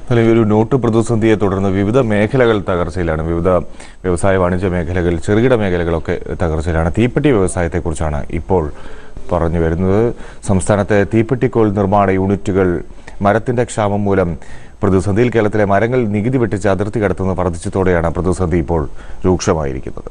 അല്ലെങ്കിൽ ഒരു നോട്ട് പ്രതിസന്ധിയെ തുടർന്ന് വിവിധ മേഖലകൾ തകർച്ചയിലാണ് വിവിധ വ്യവസായ വാണിജ്യ മേഖലകൾ ചെറുകിട മേഖലകളൊക്കെ തകർച്ചയിലാണ് തീപ്പെട്ടി വ്യവസായത്തെക്കുറിച്ചാണ് ഇപ്പോൾ പറഞ്ഞു വരുന്നത് സംസ്ഥാനത്തെ തീപ്പെട്ടിക്കോൾ നിർമ്മാണ യൂണിറ്റുകൾ മരത്തിന്റെ ക്ഷാമം മൂലം പ്രതിസന്ധിയിൽ കേരളത്തിലെ മരങ്ങൾ നികുതി വെട്ടിച്ച് അതിർത്തി കടത്തുന്നത് വർദ്ധിച്ചതോടെയാണ് പ്രതിസന്ധി ഇപ്പോൾ രൂക്ഷമായിരിക്കുന്നത്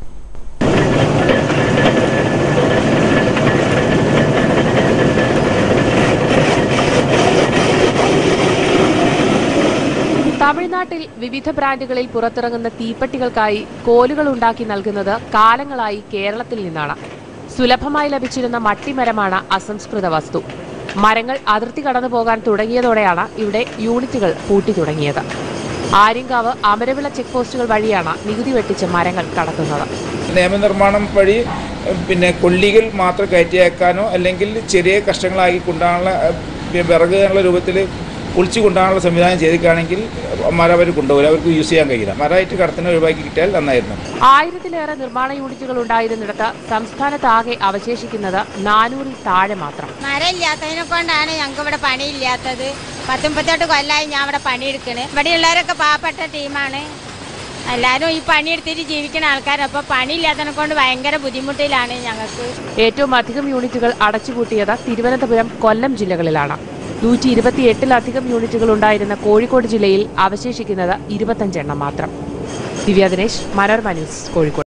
തമിഴ്നാട്ടിൽ വിവിധ ബ്രാൻഡുകളിൽ പുറത്തിറങ്ങുന്ന തീപ്പെട്ടികൾക്കായി കോലുകൾ ഉണ്ടാക്കി നൽകുന്നത് കാലങ്ങളായി കേരളത്തിൽ നിന്നാണ് സുലഭമായി ലഭിച്ചിരുന്ന മട്ടിമരമാണ് അസംസ്കൃത വസ്തു മരങ്ങൾ അതിർത്തി കടന്നു പോകാൻ തുടങ്ങിയതോടെയാണ് ഇവിടെ യൂണിറ്റുകൾ പൂട്ടി തുടങ്ങിയത് ആര്യങ്കാവ് അമരവിള ചെക്ക് പോസ്റ്റുകൾ വഴിയാണ് നികുതി വെട്ടിച്ച് മരങ്ങൾ കടത്തുന്നത് നിയമനിർമ്മാണം വഴി എഹ്, പിന്നെ കൊല്ലികൾ മാത്രം കയറ്റിയേക്കാനോ അല്ലെങ്കിൽ ചെറിയ കഷ്ണങ്ങളാക്കി കൊണ്ടുപോകാനുള്ള എഹ്, വിറക് എന്നുള്ള രൂപത്തിൽ പൊളിച്ചു കൊണ്ടുപോകാനുള്ള സംവിധാനം ചെയ്തിട്ടാണെങ്കിൽ മരം അവർ കൊണ്ടുപോകില്ല അവർക്ക് യൂസ് ചെയ്യാൻ കഴിയില്ല മരമായിട്ട് കടത്തിന് ഒഴിവാക്കി കിട്ടിയാൽ നന്നായിരുന്നു ആയിരത്തിലേറെ നിർമ്മാണ യൂണിറ്റുകൾ ഉണ്ടായിരുന്നിടത്ത് സംസ്ഥാനത്താകെ അവശേഷിക്കുന്നത് നാനൂറിൽ താഴെ മാത്രം മരമില്ലാത്തതിനെ കൊണ്ടാണ് ഞങ്ങൾക്ക് ഇവിടെ പണിയില്ലാത്തത് പത്തൊമ്പത്തെട്ട് കൊല്ലമായി ഞാൻ ഇവിടെ പണിയെടുക്കണ് ഇവിടെയുള്ളവരൊക്കെ പാവപ്പെട്ട ടീമാണ് എല്ലാവരും ഈ പണിയെടുത്തിട്ട് ജീവിക്കുന്ന ആൾക്കാർ അപ്പോൾ പണിയില്ലാത്തതിനെ കൊണ്ട് ഭയങ്കര ബുദ്ധിമുട്ടിലാണ് ഞങ്ങൾക്ക് ഏറ്റവും അധികം യൂണിറ്റുകൾ അടച്ചുപൂട്ടിയത് തിരുവനന്തപുരം കൊല്ലം ജില്ലകളിലാണ് നൂറ്റി ഇരുപത്തിയെട്ടിലധികം യൂണിറ്റുകൾ ഉണ്ടായിരുന്ന കോഴിക്കോട് ജില്ലയിൽ അവശേഷിക്കുന്നത് ഇരുപത്തഞ്ചെണ്ണം മാത്രം ദിവ്യ ദിനേശ് മനോരമ ന്യൂസ് കോഴിക്കോട്